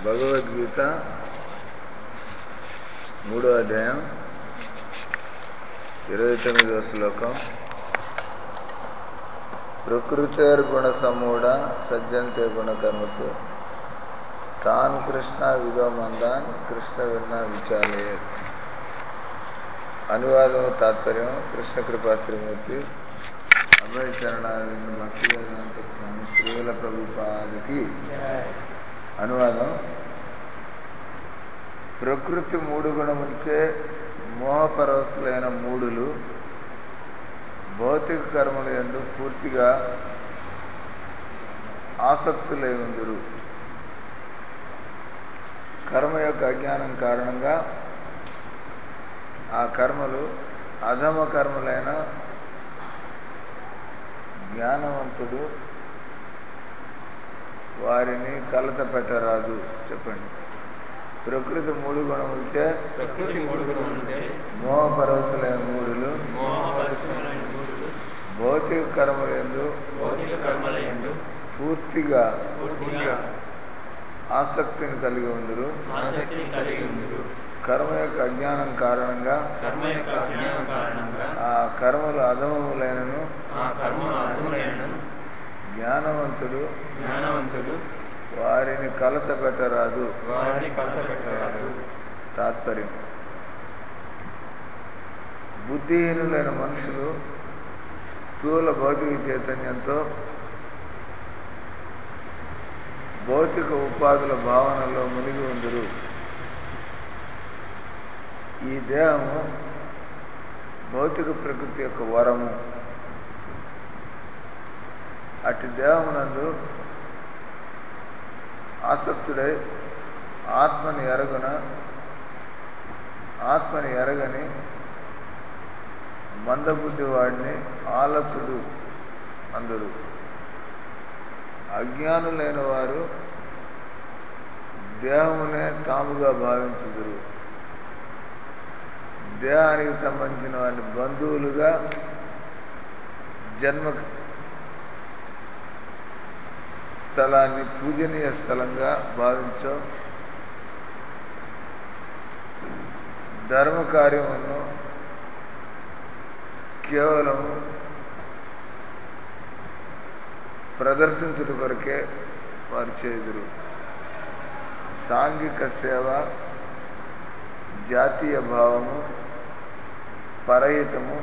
భగవద్గీత మూడో అధ్యాయం ఇరవై తొమ్మిదవ శ్లోకం ప్రకృతేర్గుణ సమూఢ సజ్జంతే గుణకర్మసు తాన్ కృష్ణ విదో మందాన్ కృష్ణ విన్నా విచాలయత్ అనువాదం తాత్పర్యం కృష్ణ కృపా శ్రీమూర్తి అభయ చరణాలను భక్తి వేదాంత స్వామి శ్రీల ప్రభుపాదికి అనువాదం ప్రకృతి మూడు గుణములచే మోహపరవశులైన మూడులు భౌతిక కర్మల ఎందు పూర్తిగా ఆసక్తులై ఉందరు కర్మ యొక్క అజ్ఞానం కారణంగా ఆ కర్మలు అధమ కర్మలైన జ్ఞానవంతుడు వారిని కలత పెట్టరాదు చెప్పండి ప్రకృతి మూడు గుణములచే ప్రకృతి మూడు గుణములచే మోహపరవశులైన మూడులు మోహపరుషులైన మూడులు భౌతిక కర్మలందు భౌతిక కర్మలయందు పూర్తిగా పూర్తిగా ఆసక్తిని కలిగి ఉందరు ఆసక్తిని కలిగి ఉందిరు కర్మ యొక్క అజ్ఞానం కారణంగా కర్మ యొక్క అజ్ఞాన కారణంగా ఆ కర్మలు అధమములైనను ఆ కర్మలు అర్థములైనను జ్ఞానవంతుడు జ్ఞానవంతుడు వారిని కలత పెట్టరాదు వారిని కలత పెట్టరాదు తాత్పర్యం బుద్ధిహీనులైన మనుషులు స్థూల భౌతిక చైతన్యంతో భౌతిక ఉపాధుల భావనలో మునిగి ఉందరు ఈ దేహము భౌతిక ప్రకృతి యొక్క వరము అటు దేహమునందు ఆసక్తుడై ఆత్మని ఎరగున ఆత్మని ఎరగని మందబుద్ధి వాడిని ఆలసుడు అందరు అజ్ఞానులైన వారు దేహమునే తాముగా భావించుదురు దేహానికి సంబంధించిన వారిని బంధువులుగా జన్మ స్థలాన్ని పూజనీయ స్థలంగా భావించో ధర్మ కార్యములను కేవలము ప్రదర్శించుట కొరకే వారు చేదురు సాంఘిక సేవ జాతీయ భావము పరహితము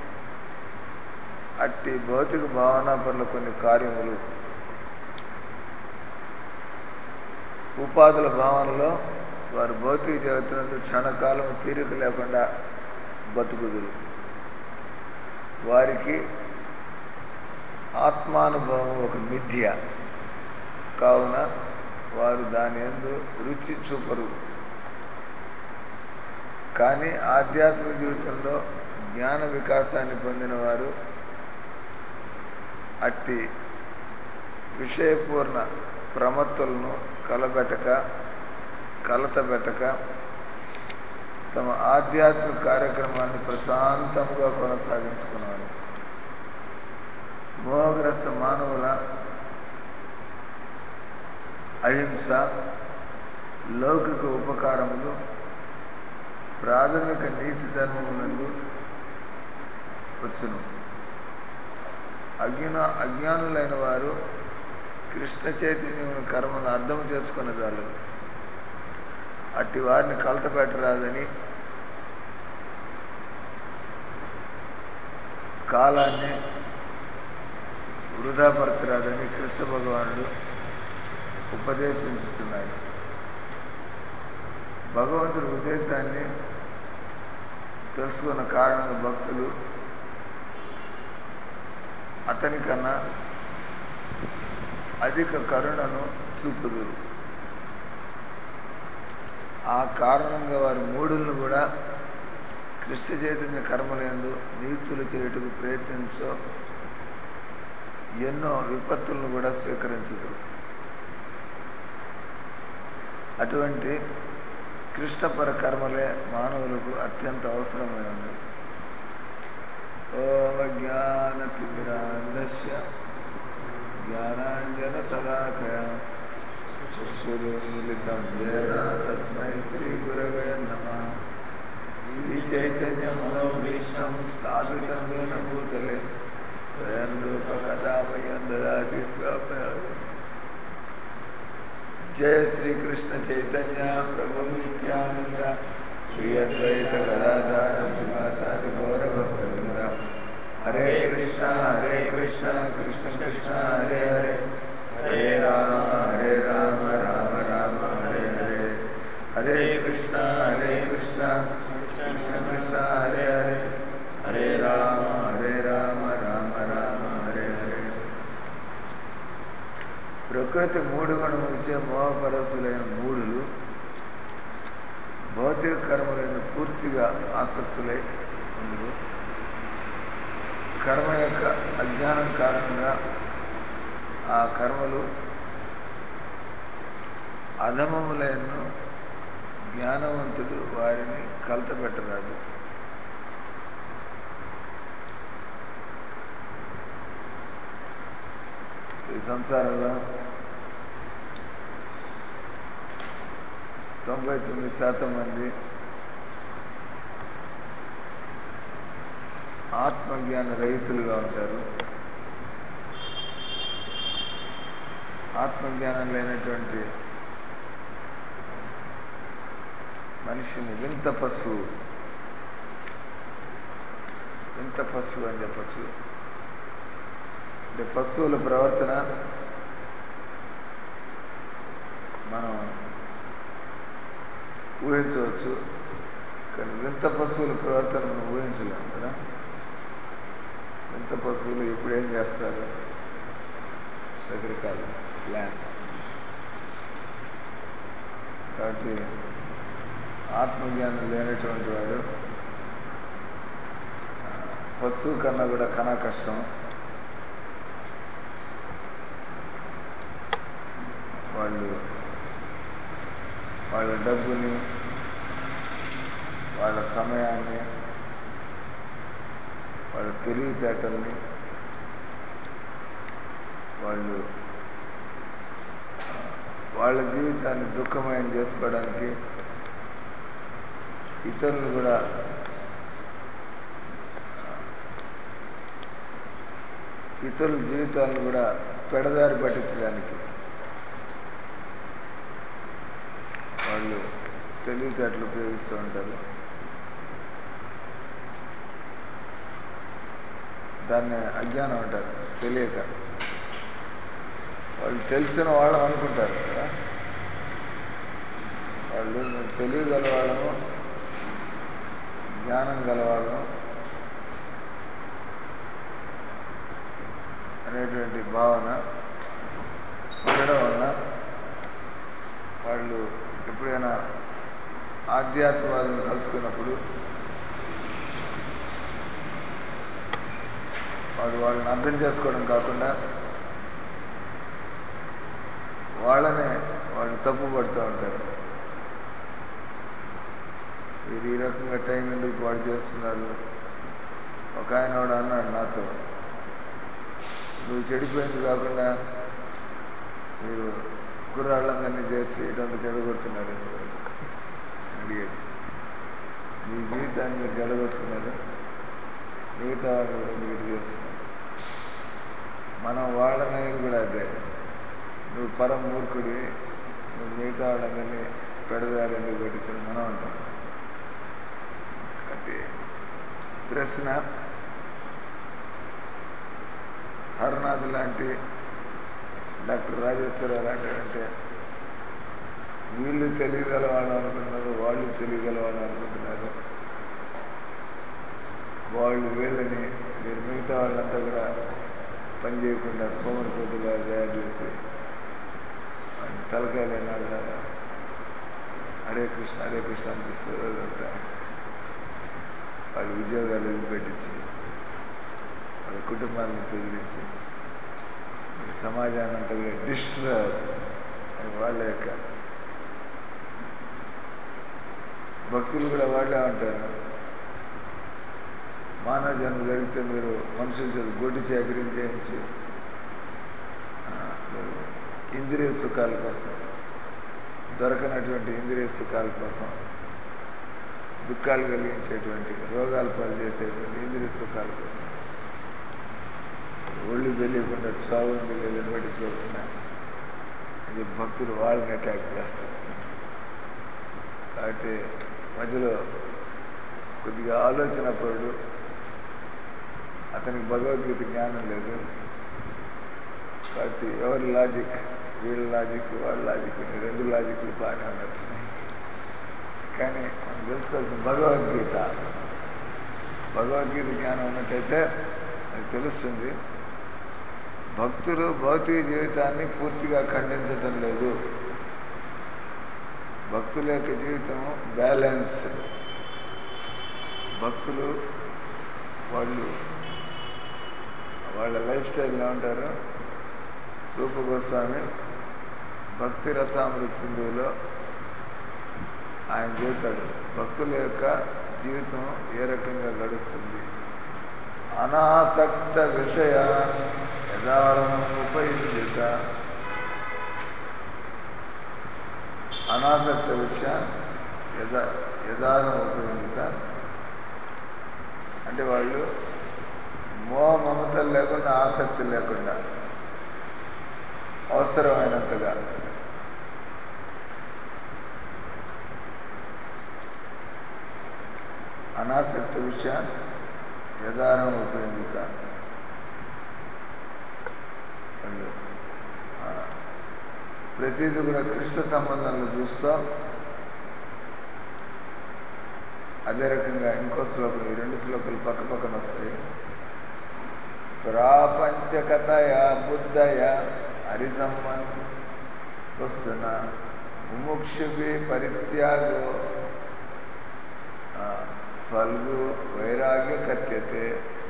అట్టి భౌతిక భావన పట్ల కొన్ని కార్యములు ఉపాధుల భావనలో వారు భౌతిక జగత్తునందు క్షణకాలం తీరిక లేకుండా బతుకుదురు వారికి ఆత్మానుభవం ఒక మిథ్య కావున వారు దాని ఎందు రుచి చూపరు కానీ ఆధ్యాత్మిక జీవితంలో జ్ఞాన వికాసాన్ని పొందిన వారు అట్టి విషయపూర్ణ ప్రమత్తులను కలబెట్టక కలతబెట్టక తమ ఆధ్యాత్మిక కార్యక్రమాన్ని ప్రశాంతంగా కొనసాగించుకున్నారు మోహగ్రస్త మానవుల అహింస లౌకిక ఉపకారములు ప్రాథమిక నీతి ధర్మములందు వచ్చును అజ్ఞాన అజ్ఞానులైన వారు కృష్ణ చైతన్యం కర్మను అర్థం చేసుకునే చాలు అట్టి వారిని కలత పెట్టరాదని కాలాన్ని వృధాపరచరాదని కృష్ణ భగవానుడు ఉపదేశించుతున్నాడు భగవంతుడి ఉద్దేశాన్ని తెలుసుకున్న కారణంగా భక్తులు అతని కన్నా అధిక కరుణను చూపుదురు ఆ కారణంగా వారి మూడులను కూడా కృష్ణ చైతన్య కర్మలందు నీతులు చేయుటకు ప్రయత్నించో ఎన్నో విపత్తులను కూడా స్వీకరించుదురు అటువంటి కృష్ణపర కర్మలే మానవులకు అత్యంత అవసరమై ఉంది ఓం జ్ఞాన తిమిరాంధస్య జ్ఞానాంజన తదాకయ चक्षुरुन्मिलितं येन तस्मै श्रीगुरवे नमः श्रीचैतन्यमनोभीष्टं स्थापितं येन भूतले स्वयं रूपकदा मह्यं ददाति स्वापयामि जय श्री कृष्ण चैतन्य प्रभु नित्यानंद श्री अद्वैत गदाधर शिवासादि गौर भक्तवृंद हरे कृष्णा हरे कृष्णा कृष्ण कृष्णा हरे हरे हरे राम हरे राम राम राम हरे हरे हरे कृष्णा हरे कृष्णा कृष्ण कृष्णा हरे हरे हरे राम हरे राम राम राम हरे हरे ప్రకృతి మూడు గుణములచే మోహపరసులైన మూడులు భౌతిక కర్మలైన పూర్తిగా ఆసక్తులై ఉండరు కర్మ యొక్క అజ్ఞానం కారణంగా ఆ కర్మలు అధమములైన జ్ఞానవంతుడు వారిని కలతపెట్టరాదు ఈ సంసారంలో తొంభై తొమ్మిది శాతం మంది ఆత్మజ్ఞాన రహితులుగా ఉంటారు ఆత్మజ్ఞానం లేనటువంటి మనిషిని వింత పశువు వింత పశువు అని చెప్పచ్చు అంటే పశువుల ప్రవర్తన మనం ఊహించవచ్చు కానీ వింత పశువుల ప్రవర్తన మనం ఊహించలేము కదా వింత పశువులు ఎప్పుడు ఏం చేస్తారు రకరకాల ప్లాన్స్ కాబట్టి ఆత్మజ్ఞానం లేనటువంటి వాడు పశువు కన్నా కూడా కన్నా కష్టం వాళ్ళు వాళ్ళ డబ్బుని వాళ్ళ సమయాన్ని వాళ్ళ తెలివితేటల్ని వాళ్ళు వాళ్ళ జీవితాన్ని దుఃఖమయం చేసుకోవడానికి ఇతరులు కూడా ఇతరుల జీవితాలను కూడా పెడదారి పట్టించడానికి వాళ్ళు తెలివితేటలు ఉపయోగిస్తూ ఉంటారు దాన్ని అజ్ఞానం అంటారు తెలియక వాళ్ళు తెలిసిన వాళ్ళం అనుకుంటారు కదా వాళ్ళు మేము తెలియగలవాళ్ళము జ్ఞానం గలవాళ్ళం అనేటువంటి భావన ఉండడం వల్ల వాళ్ళు ఎప్పుడైనా ఆధ్యాత్మికాలను కలుసుకున్నప్పుడు వారు వాళ్ళని అర్థం చేసుకోవడం కాకుండా వాళ్ళనే వాళ్ళు తప్పు పడుతూ ఉంటారు మీరు ఈ రకంగా టైం ఎందుకు పాడు చేస్తున్నారు ఒక ఆయన వాడు అన్నాడు నాతో నువ్వు చెడిపోయింది కాకుండా మీరు కుర్రాళ్ళందరినీ చేర్చి ఇటంతా చెడగొడుతున్నారు అడిగేది మీ జీవితాన్ని మీరు చెడగొట్టుకున్నారు మిగతా వాళ్ళు కూడా మీరు చేస్తున్నారు మనం వాళ్ళనేది కూడా అదే నువ్వు పరం మూర్ఖుడి నువ్వు మిగతా వాళ్ళందరినీ పెడదారి ఎందుకు పట్టించిన మనం అంటాం కాబట్టి ప్రశ్న హర్నాథ్ లాంటి డాక్టర్ రాజేశ్వరరావు లాంటి అంటే వీళ్ళు తెలియగలవాడు అనుకుంటున్నారు వాళ్ళు తెలియగలవాడు అనుకుంటున్నారు వాళ్ళు వీళ్ళని మీరు మిగతా వాళ్ళంతా కూడా పని చేయకుండా సోమరిపోతులా తయారు చేసి వాడిని తలకాయలు అయినాళ్ళగా హరే కృష్ణ హరే కృష్ణ అనిపిస్తుంది అదంతా వాళ్ళ ఉద్యోగాలు వదిలిపెట్టించి వాళ్ళ కుటుంబాల నుంచి వదిలించి ఈ సమాజాన్ని అంతా కూడా డిస్ట్రబ్ అని వాళ్ళ యొక్క భక్తులు కూడా వాళ్ళే ఉంటారు మానవ జన్మ జరిగితే మీరు మనుషుల చేత గొడ్డు చాకరీలు చేయించి ఆ, మీరు ఇంద్రియ సుఖాల కోసం దొరకనటువంటి ఇంద్రియ సుఖాల కోసం దుఃఖాలు కలిగించేటువంటి రోగాలు పాలు చేసేటువంటి ఇంద్రియ సుఖాల కోసం ఒళ్ళు తెలియకుండా చావు ఉంది లేదని పట్టించుకోకుండా ఇది భక్తులు వాళ్ళని అటాక్ చేస్తారు కాబట్టి మధ్యలో కొద్దిగా ఆలోచన పరుడు అతనికి భగవద్గీత జ్ఞానం లేదు కాబట్టి ఎవరి లాజిక్ వీళ్ళ లాజిక్ వాళ్ళ లాజిక్ ఈ రెండు లాజిక్లు బాగానే ఉన్నట్టున్నాయి కానీ మనం తెలుసుకోవాల్సిన భగవద్గీత భగవద్గీత జ్ఞానం ఉన్నట్టయితే అది తెలుస్తుంది భక్తులు భౌతిక జీవితాన్ని పూర్తిగా ఖండించటం లేదు భక్తుల యొక్క జీవితం బ్యాలెన్స్ భక్తులు వాళ్ళు వాళ్ళ లైఫ్ స్టైల్లో ఉంటారు రూప గోస్వామి భక్తి రసామృత సింధువులో ఆయన చెబుతాడు భక్తుల యొక్క జీవితం ఏ రకంగా గడుస్తుంది అనాసక్త విషయ యథారణం ఉపయుజిత అనాసక్త విషయ యథా యథారణం ఉపయోగిత అంటే వాళ్ళు మోహ మమతలు లేకుండా ఆసక్తి లేకుండా అవసరమైనంతగా అనాసక్త విషయ యథారం ఉపయోగిత వాళ్ళు ఆ, ప్రతిదీ కూడా కృష్ణ సంబంధంలో చూస్తూ అదే రకంగా ఇంకో శ్లోకం ఈ రెండు శ్లోకాలు పక్క పక్కన వస్తాయి ప్రాపంచకతయ బుద్ధయ హరిసమ్మన్ వస్తున్న ముముక్షుభి పరిత్యాగో ఆ, ఫల్గు వైరాగ్య కథ్యతే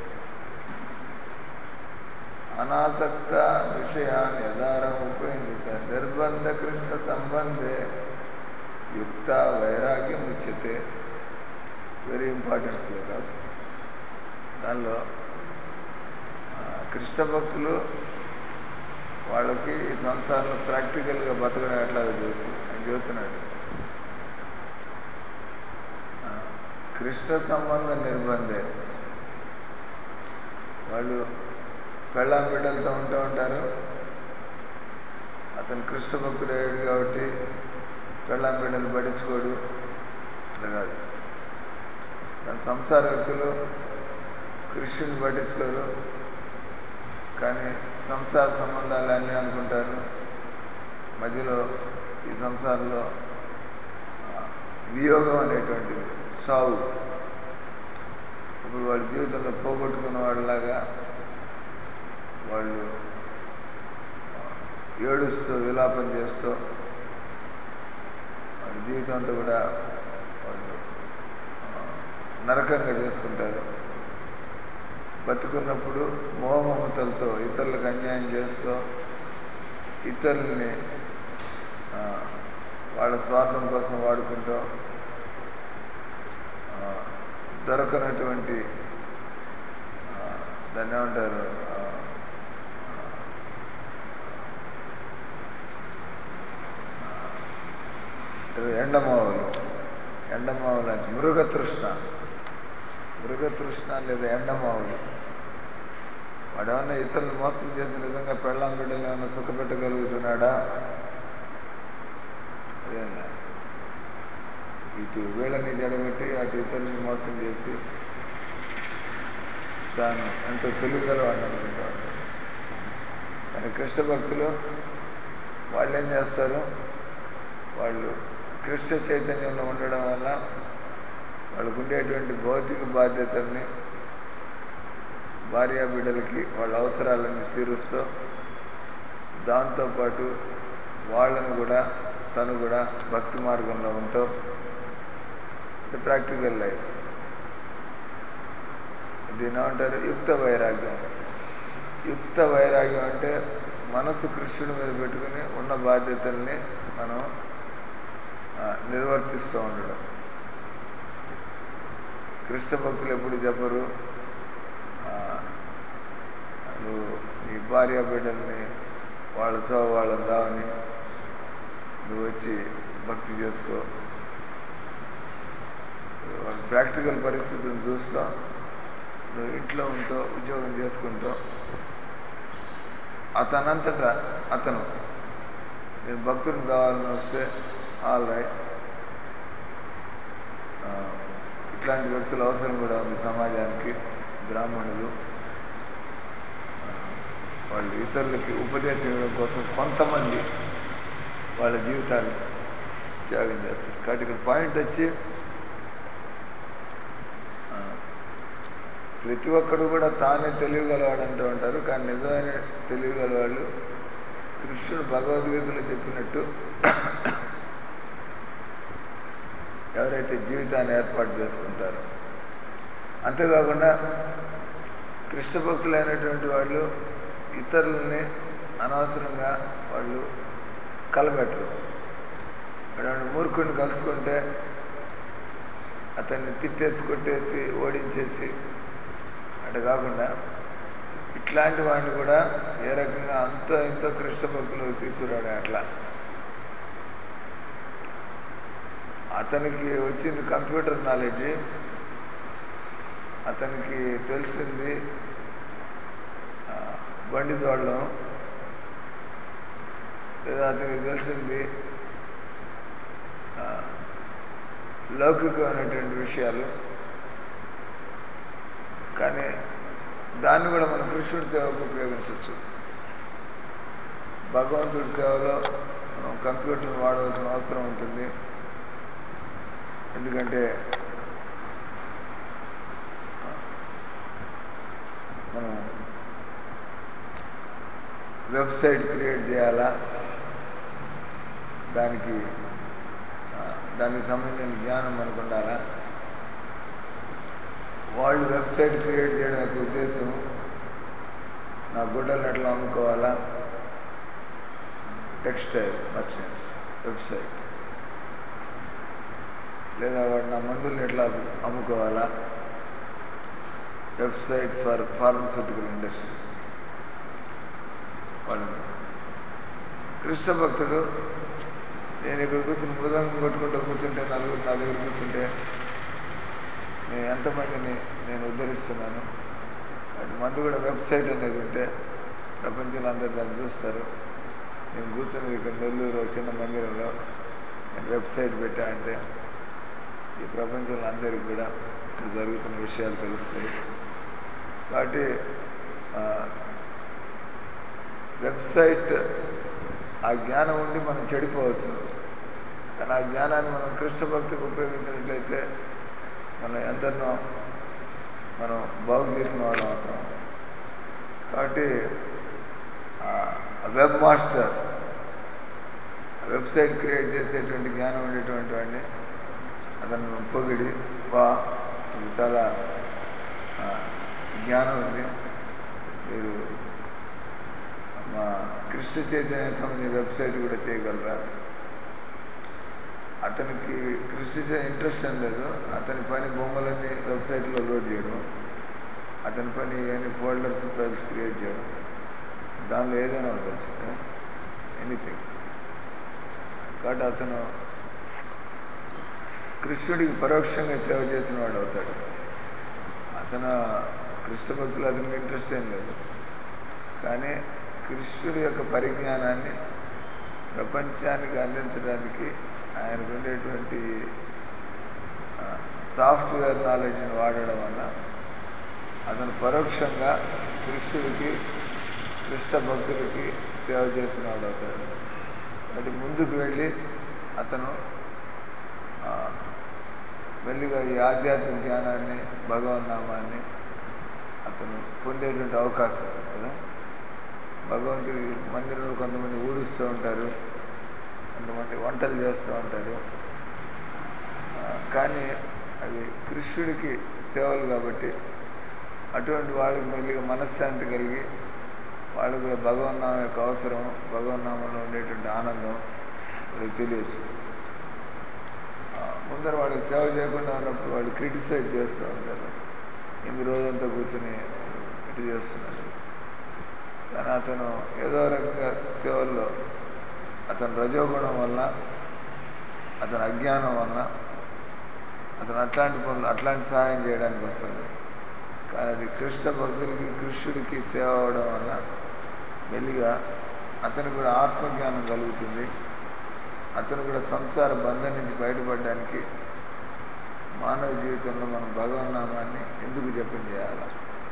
అనాసక్త విషయాన్ యథారం ఉపయోగిత నిర్బంధ కృష్ణ సంబంధే యుక్త వైరాగ్యం ఉచ్యతే వెరీ ఇంపార్టెంట్ శ్లోకాస్ దానిలో ఆ, కృష్ణ భక్తులు వాళ్ళకి ఈ సంసారంలో ప్రాక్టికల్గా బతకడం ఎట్లాగో తెలుసు అని చెబుతున్నాడు ఆ, కృష్ణ సంబంధ నిర్బంధే వాళ్ళు పెళ్ళాం బిడ్డలతో ఉంటూ ఉంటారు అతను కృష్ణ భక్తుడు అయ్యాడు కాబట్టి పెళ్ళాం బిడ్డలు పట్టించుకోడు అలా కాదు తన సంసార వ్యక్తులు కృష్ణుని పట్టించుకోరు కానీ సంసార సంబంధాలు అన్నీ అనుకుంటారు మధ్యలో ఈ సంసారంలో ఆ, వియోగం అనేటువంటిది సావు ఇప్పుడు వాళ్ళ జీవితంలో పోగొట్టుకున్న వాళ్ళలాగా వాళ్ళు ఆ, ఏడుస్తూ విలాపం చేస్తూ వాళ్ళ జీవితం అంతా కూడా వాళ్ళు ఆ, నరకంగా చేసుకుంటారు బతుకున్నప్పుడు మోహమమతలతో ఇతరులకు అన్యాయం చేస్తూ ఇతరుల్ని ఆ, వాళ్ళ స్వార్థం కోసం వాడుకుంటూ ఆ, దొరకనటువంటి ఆ, దాన్ని ఏమంటారు ఆ, ఆ, ఎండమావులు ఎండమావులు అంటే మృగతృష్ణ మృగతృష్ణ లేదా ఎండమావులు వాడేమన్నా ఇతరులు మోసం చేసిన విధంగా పెళ్ళాం బిడ్డలు ఏమన్నా సుఖపెట్టగలుగుతున్నాడా అదేనా ఇటు వీళ్ళని జడగొట్టి అటు ఇతరులని మోసం చేసి తాను ఎంతో తెలివిగలవాడిని అనుకుంటా ఉంటాడు కానీ కృష్ణ భక్తులు వాళ్ళు ఏం చేస్తారు వాళ్ళు కృష్ణ చైతన్యంలో ఉండడం వల్ల వాళ్ళకు ఉండేటువంటి భౌతిక బాధ్యతల్ని భార్యా బిడ్డలకి వాళ్ళ అవసరాలన్నీ తీరుస్తూ దాంతోపాటు వాళ్ళను కూడా తను కూడా భక్తి మార్గంలో ఉంటూ ప్రాక్టికల్ లైఫ్ దీని ఏమంటారు యుక్త వైరాగ్యం యుక్త వైరాగ్యం అంటే మనసు కృష్ణుడి మీద పెట్టుకుని ఉన్న బాధ్యతల్ని మనం ఆ, నిర్వర్తిస్తూ ఉండడం కృష్ణ భక్తులు ఎప్పుడు చెప్పరు ఆ, నువ్వు నీ భార్య బిడ్డల్ని వాళ్ళ చో వాళ్ళ దావని నువ్వు వచ్చి భక్తి చేసుకో వాళ్ళ ప్రాక్టికల్ పరిస్థితిని చూస్తా నువ్వు ఇంట్లో ఉంటూ ఉద్యోగం చేసుకుంటూ అతనంతటా అతను నేను భక్తుని కావాలని వస్తే ఆల్ రైట్ ఇట్లాంటి వ్యక్తుల అవసరం కూడా ఉంది సమాజానికి బ్రాహ్మణులు ఆ, వాళ్ళు ఇతరులకి ఉపదేశం ఇవ్వడం కోసం కొంతమంది వాళ్ళ జీవితాలు త్యాగం చేస్తారు కాబట్టి ఇక్కడ పాయింట్ వచ్చి ఆ, ప్రతి ఒక్కడు కూడా తానే తెలియగలవాడు అంటూ ఉంటారు కానీ నిజమైన తెలియగలవాళ్ళు కృష్ణుడు భగవద్గీతలో చెప్పినట్టు ఎవరైతే జీవితాన్ని ఏర్పాటు చేసుకుంటారో అంతేకాకుండా కృష్ణ భక్తులైనటువంటి వాళ్ళు ఇతరులని అనవసరంగా వాళ్ళు కలబెట్టరు వాడు మూర్ఖుడిని కలుసుకుంటే అతన్ని తిట్టేసి కొట్టేసి ఓడించేసి అటు కాకుండా ఇట్లాంటి వాడిని కూడా ఏ రకంగా అంతో ఇంతో కృష్ణ భక్తులు తీసుకురాడు అట్లా అతనికి వచ్చింది కంప్యూటర్ నాలెడ్జ్ అతనికి తెలిసింది ఆ, బండి తోడడం లేదా అతనికి తెలిసింది ఆ, లౌకికమైనటువంటి విషయాలు కానీ దాన్ని కూడా మనం కృష్ణుడి సేవకు ఉపయోగించవచ్చు భగవంతుడి సేవలో మనం కంప్యూటర్ని వాడవలసిన అవసరం ఉంటుంది ఎందుకంటే మనం వెబ్సైట్ క్రియేట్ చేయాలా దానికి ఆ, దానికి సంబంధించిన జ్ఞానం మనకు ఉండాలా వాళ్ళు వెబ్సైట్ క్రియేట్ చేయడం యొక్క ఉద్దేశం నా గుడ్డలను ఎట్లా అమ్ముకోవాలా టెక్స్టైల్ మర్చెంట్స్ వెబ్సైట్ లేదా వాడు నా మందుల్ని ఎట్లా అమ్ముకోవాలా వెబ్సైట్ ఫర్ ఫార్మస్యూటికల్ ఇండస్ట్రీ వాళ్ళు కృష్ణ భక్తుడు నేను ఇక్కడ కూర్చుని మృదంగం కొట్టుకుంటూ కూర్చుంటే నలుగురు నా దగ్గర కూర్చుంటే నేను ఎంతమందిని నేను ఉద్ధరిస్తున్నాను అది మందు కూడా వెబ్సైట్ అనేది ఉంటే ప్రపంచంలో అందరు దాన్ని చూస్తారు నేను కూర్చొని ఇక్కడ నెల్లూరు ఒక చిన్న మందిరంలో నేను వెబ్సైట్ పెట్టా అంటే ఈ ప్రపంచంలో అందరికి కూడా ఇక్కడ జరుగుతున్న విషయాలు తెలుస్తాయి కాబట్టి ఆ, వెబ్సైట్ ఆ జ్ఞానం ఉండి మనం చెడిపోవచ్చు కానీ ఆ జ్ఞానాన్ని మనం కృష్ణ భక్తికి ఉపయోగించినట్లయితే మనం ఎంతనో మనం బాగు చేసిన వాళ్ళం అవుతాం కాబట్టి ఆ వెబ్ మాస్టర్ వెబ్సైట్ క్రియేట్ చేసేటువంటి జ్ఞానం ఉండేటువంటి వాడిని అతను పొగిడి వా మీకు చాలా ఆ, జ్ఞానం ఉంది మీరు మా కృష్ణ చైతన్య సంబంధించిన వెబ్సైట్ కూడా చేయగలరా అతనికి కృషి ఇంట్రెస్ట్ ఏం లేదు అతని పని బొమ్మలన్నీ వెబ్సైట్లో లోడ్ చేయడం అతని పని ఎన్ని ఫోల్డర్స్ ఫైల్స్ క్రియేట్ చేయడం దానిలో ఏదైనా ఉండొచ్చు ఎనీథింగ్ కాబట్టి అతను కృష్ణుడికి పరోక్షంగా సేవ చేసిన వాడు అవుతాడు అతను కృష్ణ భక్తులు అతనికి ఇంట్రెస్ట్ ఏం లేదు కానీ కృష్ణుడి యొక్క పరిజ్ఞానాన్ని ప్రపంచానికి అందించడానికి ఆయనకు ఉండేటువంటి ఆ, సాఫ్ట్వేర్ నాలెడ్జ్ని వాడడం వల్ల అతను పరోక్షంగా కృష్ణుడికి కృష్ణ భక్తులకి సేవ చేసిన వాడు అవుతాడు కాబట్టి ముందుకు వెళ్ళి అతను ఆ, మెల్లిగా ఈ ఆధ్యాత్మిక జ్ఞానాన్ని భగవన్నామాన్ని అతను పొందేటువంటి అవకాశం ఉంది కదా భగవంతుడి మందిరంలో కొంతమంది ఊడుస్తూ ఉంటారు కొంతమంది వంటలు చేస్తూ ఉంటారు ఆ, కానీ అవి కృష్ణుడికి సేవలు కాబట్టి అటువంటి వాళ్ళకి మెల్లిగా మనశ్శాంతి కలిగి వాళ్ళు కూడా భగవన్నామం యొక్క అవసరం భగవన్నామంలో ఉండేటువంటి ఆనందం వాళ్ళకి తెలియచ్చు ఆ, ముందర వాళ్ళకి సేవ చేయకుండా ఉన్నప్పుడు వాళ్ళు క్రిటిసైజ్ చేస్తూ ఉంటారు ఇన్ని రోజంతా కూర్చొని ఇటు చేస్తున్నారు కానీ అతను ఏదో రకంగా సేవల్లో అతని రజోగుణం వల్ల అతని అజ్ఞానం వల్ల అతను అట్లాంటి పనులు అట్లాంటి సహాయం చేయడానికి వస్తుంది కానీ అది కృష్ణ భక్తులకి కృష్ణుడికి సేవ అవడం వల్ల మెల్లిగా అతనికి కూడా ఆత్మజ్ఞానం కలుగుతుంది అతను కూడా సంసార బంధం నుంచి బయటపడడానికి మానవ జీవితంలో మనం భగవన్నామాన్ని ఎందుకు జపం చేయాలి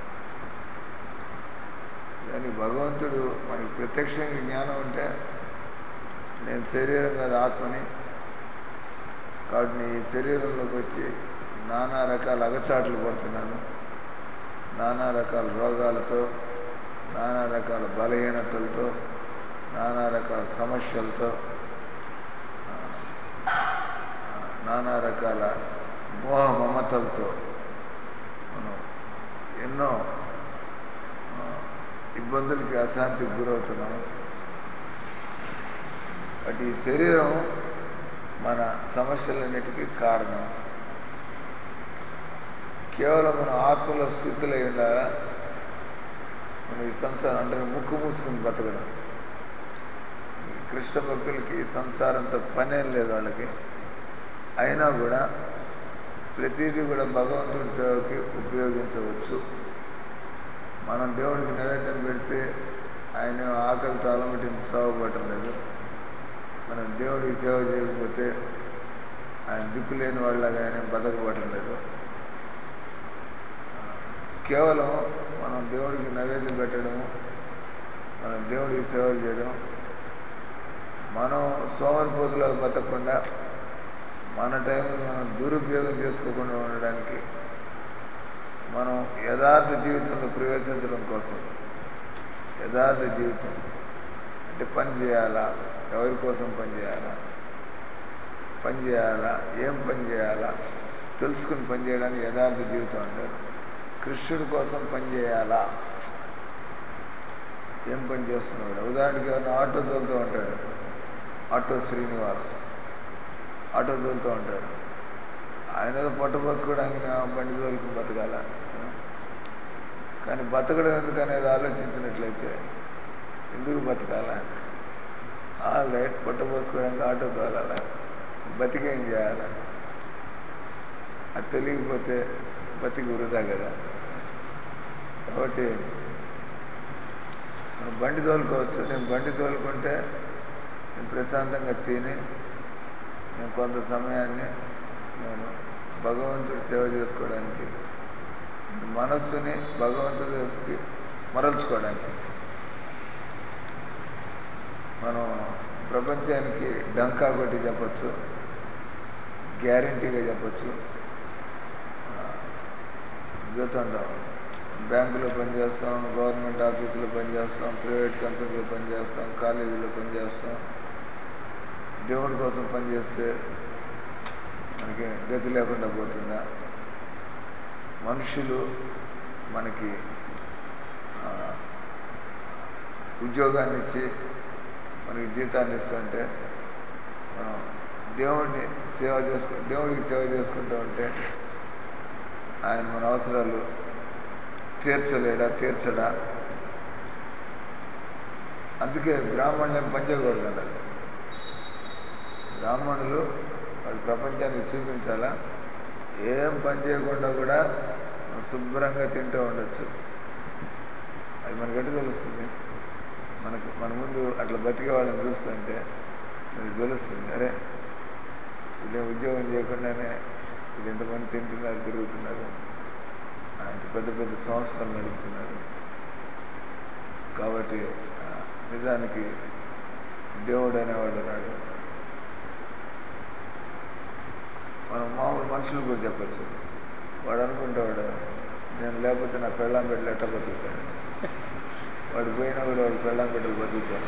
దానికి భగవంతుడు మనకి ప్రత్యక్షంగా జ్ఞానం ఉంటే నేను శరీరం కాదు ఆత్మని కాబట్టి నీ శరీరంలోకి వచ్చి నానా రకాల అగచాట్లు పడుతున్నాను నానా రకాల రోగాలతో నానా రకాల బలహీనతలతో నానా రకాల సమస్యలతో నానా రకాల మోహ మమతలతో మనం ఎన్నో ఇబ్బందులకి అశాంతికి గురవుతున్నాం బట్ ఈ శరీరం మన సమస్యలన్నిటికీ కారణం కేవలం మనం ఆత్మలో స్థితులై ఉండాలా మన ఈ సంసారం అంటే ముక్కు మూసుకుని బతకడం కృష్ణ భక్తులకి సంసారంతో పనేం లేదు వాళ్ళకి అయినా కూడా ప్రతిదీ కూడా భగవంతుడి సేవకి ఉపయోగించవచ్చు మనం దేవుడికి నైవేద్యం పెడితే ఆయన ఆకలితో అలమటించి సాగుపడటం లేదు మనం దేవుడికి సేవ చేయకపోతే ఆయన దిక్కు లేని వాళ్ళగా ఆయన బతకబడటం లేదు కేవలం మనం దేవుడికి నైవేద్యం పెట్టడం మనం దేవుడికి సేవలు చేయడం మనం సోమరిపోతులో బతకకుండా మన టైంని మనం దురుపయోగం చేసుకోకుండా ఉండడానికి మనం యథార్థ జీవితంలో ప్రవేశించడం కోసం యథార్థ జీవితం అంటే పని చేయాలా ఎవరి కోసం పని చేయాలా పని చేయాలా ఏం పని చేయాలా తెలుసుకుని పని చేయడానికి యథార్థ జీవితం అంటారు కృష్ణుడి కోసం పని చేయాలా ఏం పని చేస్తున్నాడు ఉదాహరణకి ఏమైనా ఆటో తోలుతూ ఉంటాడు ఆటో శ్రీనివాస్ ఆటో తోలుతూ ఉంటాడు ఆయన ఏదో పొట్ట పోసుకోవడానికి బండి తోలుకుని బతకాల కానీ బతకడం ఎందుకు అనేది ఆలోచించినట్లయితే ఎందుకు బతకాల ఆల్ రైట్ పొట్ట పోసుకోవడానికి ఆటో తోలాల బతికేం చేయాలి అది తెలియకపోతే బతికి వృధా కదా కాబట్టి మనం బండి తోలుకోవచ్చు నేను బండి తోలుకుంటే నేను ప్రశాంతంగా తిని నేను కొంత సమయాన్ని నేను భగవంతుడి సేవ చేసుకోవడానికి మనస్సుని భగవంతుడికి మరల్చుకోవడానికి మనం ప్రపంచానికి డంకా కొట్టి చెప్పచ్చు గ్యారంటీగా చెప్పచ్చు చూస్తుంటాం బ్యాంకులో పనిచేస్తాం గవర్నమెంట్ ఆఫీసులో పనిచేస్తాం ప్రైవేట్ కంపెనీలో పనిచేస్తాం కాలేజీలో పనిచేస్తాం దేవుడి కోసం పనిచేస్తే మనకి గతి లేకుండా పోతుందా మనుషులు మనకి ఉద్యోగాన్ని ఇచ్చి మనకి జీతాన్ని ఇస్తుంటే మనం దేవుడిని సేవ చేసుకు దేవుడికి సేవ చేసుకుంటూ ఉంటే ఆయన మన అవసరాలు తీర్చలేడా తీర్చడా అందుకే బ్రాహ్మణులు పని చేయకూడదు అన్నారు బ్రాహ్మణులు వాళ్ళు ప్రపంచానికి చూపించాలా ఏం పని చేయకుండా కూడా శుభ్రంగా తింటూ ఉండొచ్చు అది మనకెట్టు తెలుస్తుంది మనకు మన ముందు అట్లా బతికే వాళ్ళని చూస్తుంటే మనకి తెలుస్తుంది అరే వీళ్ళు ఉద్యోగం చేయకుండానే వీళ్ళు ఎంతమంది తింటున్నారు తిరుగుతున్నారు ఇంత పెద్ద పెద్ద సంస్థలు నడుపుతున్నారు కాబట్టి నిజానికి దేవుడు అనేవాడు ఉన్నాడు మనం మామూలు మనుషులు కూడా చెప్పచ్చు వాడు అనుకుంటాడు నేను లేకపోతే నా పెళ్ళాం బిడ్డలు ఎట్ట బతుకుతాను వాడు పోయినా కూడా వాడు పెళ్ళాం బిడ్డలు బతుకుతారు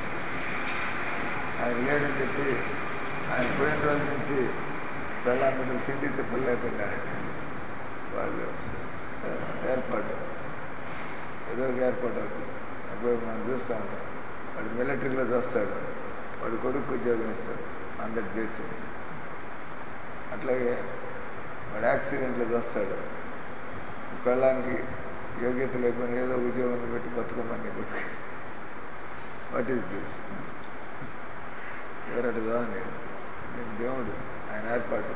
ఆయన లేడని చెప్పి ఆయన పోయిన రోజు నుంచి పెళ్ళాం బిడ్డలు తిండి తిప్పలు లేకుండా వాళ్ళు ఏర్పాటు ఏదో ఒక ఏర్పాటు అవుతుంది అప్పుడు మనం చూస్తూ ఉంటాం వాడు మిలిటరీలో చూస్తాడు వాడు కొడుకు ఉద్యోగం ఇస్తాడు ఆన్ దట్ బేసిస్ అట్లాగే వాడు యాక్సిడెంట్లో చేస్తాడు పెళ్ళానికి యోగ్యత లేకపోయినా ఏదో ఉద్యోగంలో పెట్టి బతుకోమని బతుకు వాట్ ఈస్ దిస్ ఎవరట చదవలేదు నేను దేవుడు ఆయన ఏర్పాటు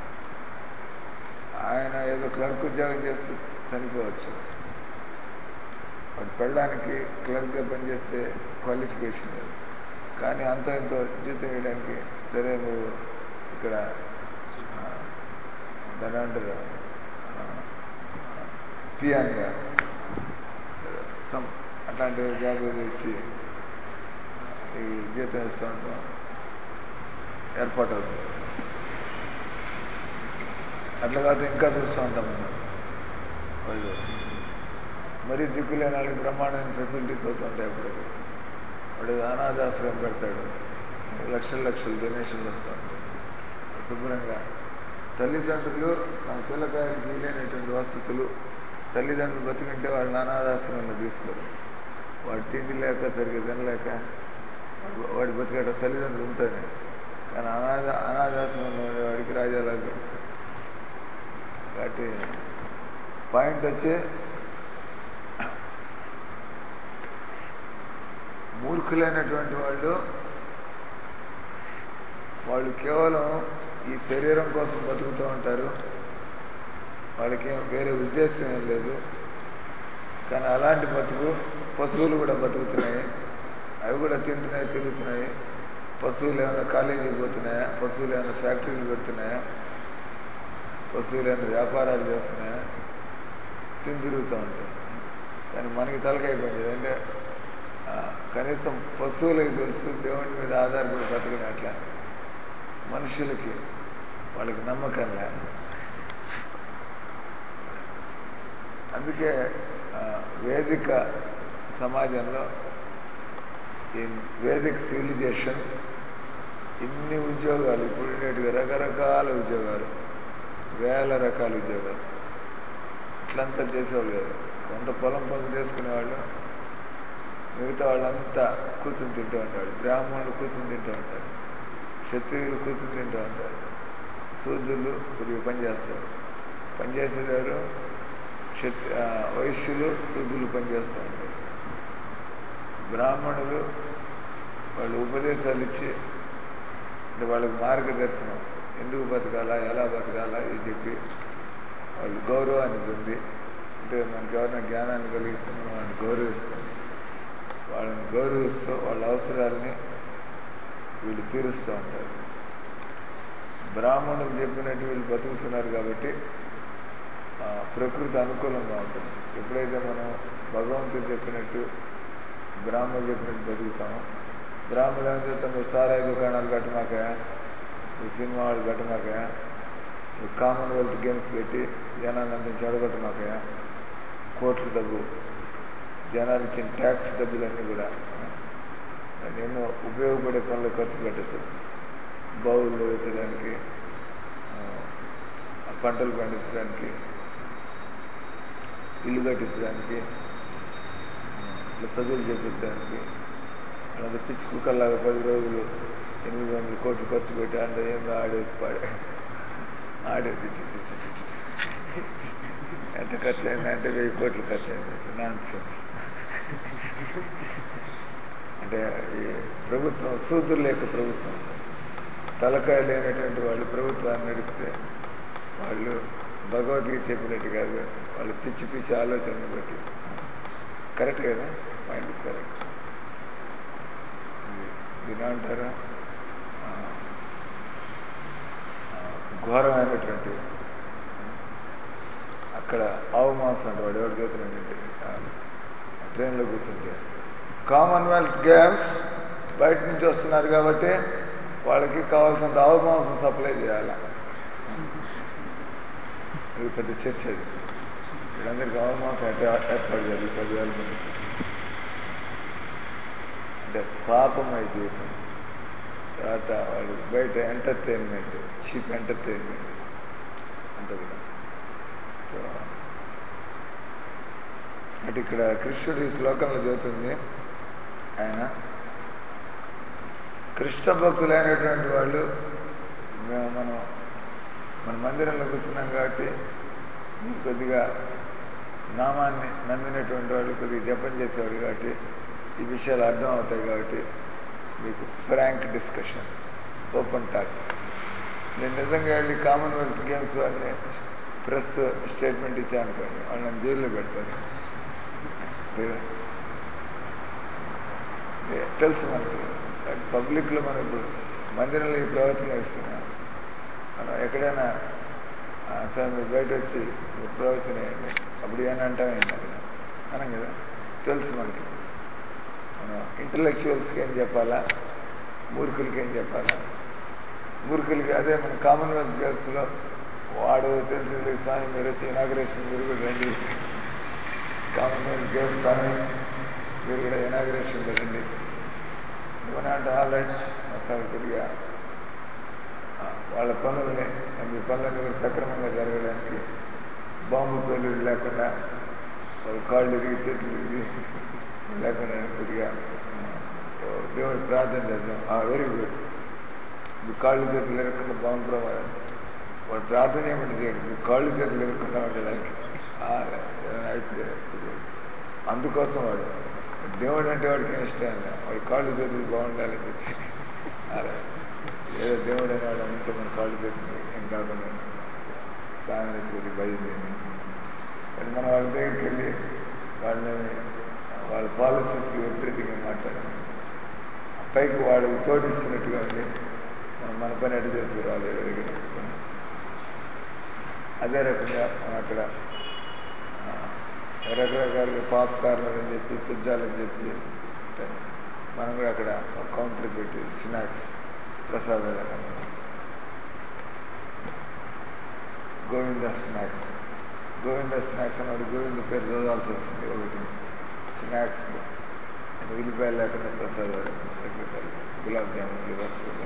ఆయన ఏదో క్లర్క్ ఉద్యోగం చేస్తూ చనిపోవచ్చు వాడు పెళ్ళడానికి క్లర్క్గా పనిచేస్తే క్వాలిఫికేషన్ లేదు కానీ అంత ఎంతో జీతం వేయడానికి సరే నువ్వు ఇక్కడ ఆ, దాని అంటారు పియాన్గా సమ్ అట్లాంటి జాబ్ ఏదో ఇచ్చి ఈ జీతం ఇస్తూ ఉంటాం ఏర్పాటు అవుతుంది అట్లా కాదు ఇంకా చూస్తూ ఉంటాం మనం వాళ్ళు మరీ దిక్కులేని వాళ్ళకి బ్రహ్మాండమైన ఫెసిలిటీస్ అవుతుంటాయి అప్పుడు వాడు అనాథాశ్రయం పెడతాడు లక్షల లక్షలు డొనేషన్లు వస్తూ ఉంటాయి శుభ్రంగా తల్లిదండ్రులు తమ పిల్లకాయలకు వీలైనటువంటి వసతులు తల్లిదండ్రులు బతికింటే వాళ్ళని అనాథాశ్రమంలో తీసుకోరు వాడు తిండి లేక సరిగ్గా తినలేక వాడు- వాడి బతికేట తల్లిదండ్రులు ఉంటారు కానీ అనాథ అనాథాశ్రమంలో ఉండే వాడికి రాజాలా గడుస్తుంది కాబట్టి పాయింట్ వచ్చి మూర్ఖులైనటువంటి వాళ్ళు వాళ్ళు కేవలం ఈ శరీరం కోసం బతుకుతూ ఉంటారు వాళ్ళకి ఏం వేరే ఉద్దేశం ఏం లేదు కానీ అలాంటి బతుకు పశువులు కూడా బతుకుతున్నాయి అవి కూడా తింటున్నాయి తిరుగుతున్నాయి పశువులు ఏమైనా కాలేజీకి పోతున్నాయా పశువులు ఏమైనా ఫ్యాక్టరీలు పెడుతున్నాయా పశువులు ఏమైనా వ్యాపారాలు చేస్తున్నాయా తిని తిరుగుతూ ఉంటాయి కానీ మనకి తలకాయ పని అంటే ఆ, కనీసం పశువులకి తెలుసు దేవుడి మీద ఆధారపడి బతకడం ఎట్లా మనుషులకి వాళ్ళకి నమ్మకం లే అందుకే ఆ, వేదిక సమాజంలో ఈ వేదిక సివిలైజేషన్ ఇన్ని ఉద్యోగాలు ఇప్పుడు ఉండేటివి రకరకాల ఉద్యోగాలు వేల రకాల ఉద్యోగాలు ఇట్లంతా చేసేవాళ్ళు కాదు కొంత పొలం పనులు చేసుకునేవాళ్ళు మిగతా వాళ్ళంతా కూర్చుని తింటూ ఉంటాడు బ్రాహ్మణులు కూర్చుని తింటూ ఉంటారు క్షత్రియులు కూర్చుని తింటూ ఉంటారు శూద్రులు కొద్దిగా పని చేస్తారు పని చేసేవారు క్షత్రి ఆ, వైశ్యులు శూద్రులు పని చేస్తూ ఉంటారు బ్రాహ్మణులు వాళ్ళు ఉపదేశాలు ఇచ్చి అంటే వాళ్ళకి మార్గదర్శనం ఎందుకు బతకాలా ఎలా బతకాలా ఇది చెప్పి వాళ్ళు గౌరవాన్ని పొంది అంటే మనకి ఎవరైనా జ్ఞానాన్ని కలిగిస్తే మనం వాళ్ళని గౌరవిస్తాం వాళ్ళని గౌరవిస్తూ వాళ్ళ అవసరాలని వీళ్ళు తీరుస్తూ ఉంటారు బ్రాహ్మణులు చెప్పినట్టు వీళ్ళు బతుకుతున్నారు కాబట్టి ఆ, ప్రకృతి అనుకూలంగా ఉంటుంది ఎప్పుడైతే మనం భగవంతుడు చెప్పినట్టు బ్రాహ్మణులు చెప్పినట్టు బతుకుతామో బ్రాహ్మణులు ఏం చెప్తాం నువ్వు సారాయి దుకాణాలు కట్టమాక నువ్వు సినిమా వాళ్ళు కట్టమాక నువ్వు కామన్వెల్త్ గేమ్స్ పెట్టి జనాన్ని అందించి చెడగొట్టమాక కోట్ల డబ్బు జనాలు ఇచ్చిన ట్యాక్స్ డబ్బులన్నీ కూడా దాన్ని ఎన్నో ఉపయోగపడే పనులు ఖర్చు పెట్టచ్చు బావుల్లో వేసడానికి ఆ, పంటలు పండించడానికి ఇల్లు కట్టించడానికి ఆ, ఇట్లా చదువులు చెప్పించడానికి అలాంటి పిచ్చి కుక్కల్లాగా పది రోజులు ఎనిమిది వందల కోట్లు ఖర్చు పెట్టి అంత ఏందో ఆడేసి పాడే ఆడేసి ఇటు ఇటు ఇటు ఇటు. ఎంత ఖర్చు అయింది అంటే వెయ్యి కోట్లు ఖర్చు అయింది నాన్ సెన్స్ అంటే ఈ ప్రభుత్వం సూదులు లేక ప్రభుత్వం తలకాయ లేనటువంటి వాళ్ళు ప్రభుత్వాన్ని నడిపితే వాళ్ళు భగవద్గీత చెప్పినట్టు కాదు వాళ్ళు పిచ్చి పిచ్చి ఆలోచనలు బట్టి కరెక్ట్ కదా పాయింట్ కరెక్ట్ దీని అంటారా ఆ, ఆ, ఘోరమైనటువంటి అక్కడ ఆవు మాంసం అంటే వాడు ఎవరు చేస్తున్నాడంటే ట్రైన్లో కూర్చుంటే కామన్వెల్త్ గేమ్స్ బయట నుంచి వస్తున్నారు కాబట్టి వాళ్ళకి కావాల్సినంత ఆవు మాంసం సప్లై చేయాలి ఇది పెద్ద చర్చ అది వీళ్ళందరికీ ఆవు మాంసం ఎట్లా ఏర్పాటు చేయాలి ఈ పదివేల మంది అంటే పాపమై జీవితం తర్వాత వాళ్ళు బయట ఎంటర్టైన్మెంట్ చీప్ ఎంటర్టైన్మెంట్ అంతా కూడా సో అంటే ఇక్కడ కృష్ణుడు ఈ శ్లోకంలో చదువుతుంది ఆయన కృష్ణ భక్తులైనటువంటి వాళ్ళు మేము మనం మన మందిరంలో కూర్చున్నాం కాబట్టి మీరు కొద్దిగా నామాన్ని నమ్మినటువంటి వాళ్ళు కొద్దిగా జపం చేసేవాళ్ళు కాబట్టి ఈ విషయాలు అర్థం అవుతాయి కాబట్టి మీకు ఫ్రాంక్ డిస్కషన్ ఓపెన్ టాక్ నేను నిజంగా వెళ్ళి కామన్వెల్త్ గేమ్స్ వాడిని ప్రెస్ స్టేట్మెంట్ ఇచ్చాను అనుకోండి వాళ్ళు నన్ను జైల్లో పెడతారు ఏ- తెలుసు మనకి పబ్లిక్లో మనం ఇప్పుడు మందిరంలో ఈ ప్రవచనం ఇస్తున్నాం మనం ఎక్కడైనా ఆ, సార్ మీరు బయట వచ్చి మీరు ప్రవచనం వేయండి అప్పుడు ఏమని అంటామైంది అక్కడ అనం కదా తెలుసు మనకి మనం ఇంటలెక్చువల్స్కి ఏం చెప్పాలా మూర్ఖులకి ఏం చెప్పాలా మూర్ఖులకి అదే మన కామన్వెల్త్ గర్ల్స్లో వాడు తెలిసింది స్వామి మీరు వచ్చి ఇనాగ్రేషన్ మీరు కూడా రండి కామన్వెల్త్ గర్ల్స్ స్వామి మీరు కూడా ఇనాగ్రేషన్కి రండి మన అంటే ఆల్రెడీ సార్ కొద్దిగా ఆ, వాళ్ళ పనుల్ని మీ పనులన్నీ కూడా సక్రమంగా జరగడానికి బాంబు పేలుడు లేకుండా వాళ్ళ కాళ్ళు ఇరిగి చేతులు ఇరిగి లేకుండా కొద్దిగా ఆ, దేవుడు ప్రార్థన చేద్దాం వెరీ గుడ్ మీ కాళ్ళు చేతులు ఇరగకుండా బాంబు ప్రమాదం వాడు ప్రార్థన ఏమిటి చేయడు మీ కాళ్ళు చేతులు ఇరగకుండా ఉండడానికి ఆ, అయితే కొద్దిగా అందుకోసం వాడు దేవుడు అంటే వాడికి ఏం ఇష్టం లేదు వాడి కాళ్ళు చేతులు బాగుండాలని చెప్పి అలా ఏదో దేవుడు అనేవాడు అంటే మన కాళ్ళు చేతులు ఏం కాకుండా సాయం వచ్చి భయం కానీ మనం వాళ్ళ దగ్గరికి వెళ్ళి వాళ్ళని వాళ్ళ పాలసీస్కి విపరీతంగా మాట్లాడాలి పైకి వాడికి తోడిస్తున్నట్టుగా ఉండి మనం మన పని ఎటు చేసుకురావాలి వీళ్ళ దగ్గర అదే రకంగా మనం అక్కడ ఆ, రకరకాలుగా పాప్ కార్నర్ అని చెప్పి పిజ్జాలు అని చెప్పి పెట్టాను. మనం కూడా అక్కడ ఒక కౌంటర్ పెట్టి స్నాక్స్ ప్రసాదాలు అక్కడ గోవింద స్నాక్స్ గోవింద స్నాక్స్ అన్నాడు గోవింద పేరు చదవాల్సి వస్తుంది ఒకటి స్నాక్స్ ఉల్లిపాయలు లేకుండా ప్రసాదాలు రకరకాలు గులాబ్ జామున్లు రసగుల్లా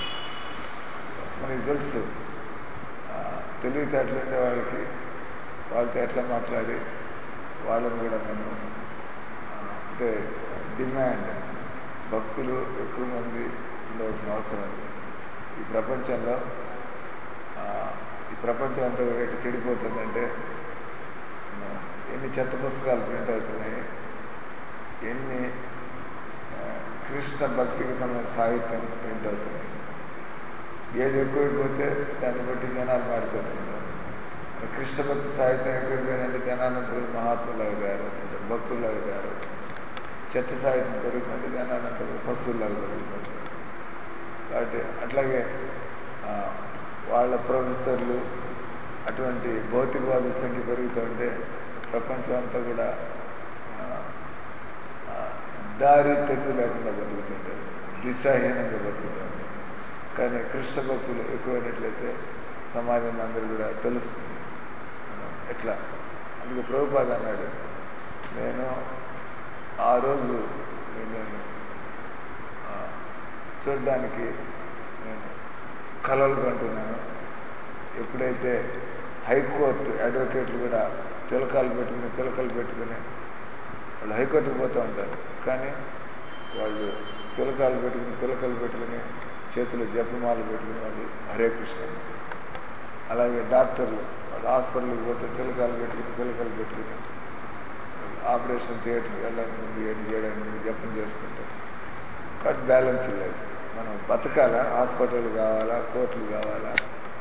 మనకి తెలుసు ఆ, తెలివితేటలు ఉండే వాళ్ళకి వాళ్ళతో ఎట్లా మాట్లాడి వాళ్ళని కూడా మనం ఆ, అంటే డిమాండ్ భక్తులు ఎక్కువ మంది ఉండవలసిన అవసరం ఉంది ఈ ప్రపంచంలో ఆ, ఈ ప్రపంచం అంతా కూడా ఎట్లా చెడిపోతుందంటే ఆ, ఎన్ని చెత్త పుస్తకాలు ప్రింట్ అవుతున్నాయి ఎన్ని ఆ, కృష్ణ భక్తికి సంబంధించిన సాహిత్యం ప్రింట్ అవుతున్నాయి ఏది ఎక్కువైపోతే దాన్ని బట్టి జనాలు మారిపోతుంటారు మన కృష్ణ భక్తి సాహిత్యం ఎక్కువైపోయిందంటే జనాలంతా కూడా మహాత్ములాగా తయారవుతుంటారు భక్తుల్లాగా తయారవుతుంటారు చెత్త సాహిత్యం పెరుగుతుంటే జనాలంతా కూడా పశువుల్లాగా పెరుగుతుంటారు కాబట్టి అట్లాగే ఆ, వాళ్ళ ప్రొఫెసర్లు అటువంటి భౌతికవాదుల సంఖ్య పెరుగుతుంటే ప్రపంచం అంతా కూడా ఆ, ఆ, దారి తెన్ను లేకుండా బతుకుతుంటారు దిశాహీనంగా బతుకుతుంటారు కానీ కృష్ణ భక్తులు ఎక్కువైనట్లయితే సమాజంలో అందరూ కూడా తెలుస్తుంది మనం ఎట్లా అందుకే ప్రభుపాద అన్నాడు నేను ఆ రోజు నేను ఆ, చూడడానికి నేను కలలు కంటున్నాను ఎప్పుడైతే హైకోర్టు అడ్వకేట్లు కూడా తిలకాలు పెట్టుకుని పిలకలు పెట్టుకుని వాళ్ళు హైకోర్టుకు పోతూ ఉంటారు కానీ వాళ్ళు తిలకాలు పెట్టుకుని పిలకలు పెట్టుకుని చేతిలో జపమాలు పెట్టుకుని వాళ్ళు హరే కృష్ణ అలాగే డాక్టర్లు వాళ్ళు హాస్పిటల్కి పోతే తిలకాలు పెట్టుకుని పిలకలు పెట్టుకుని వాళ్ళు ఆపరేషన్ థియేటర్కి వెళ్ళడానికి ముందు ఏది చేయడానికి ముందు జపం చేసుకుంటారు కాబట్టి బ్యాలెన్స్ లేదు మనం బతకాలా హాస్పిటల్ కావాలా కోర్టులు కావాలా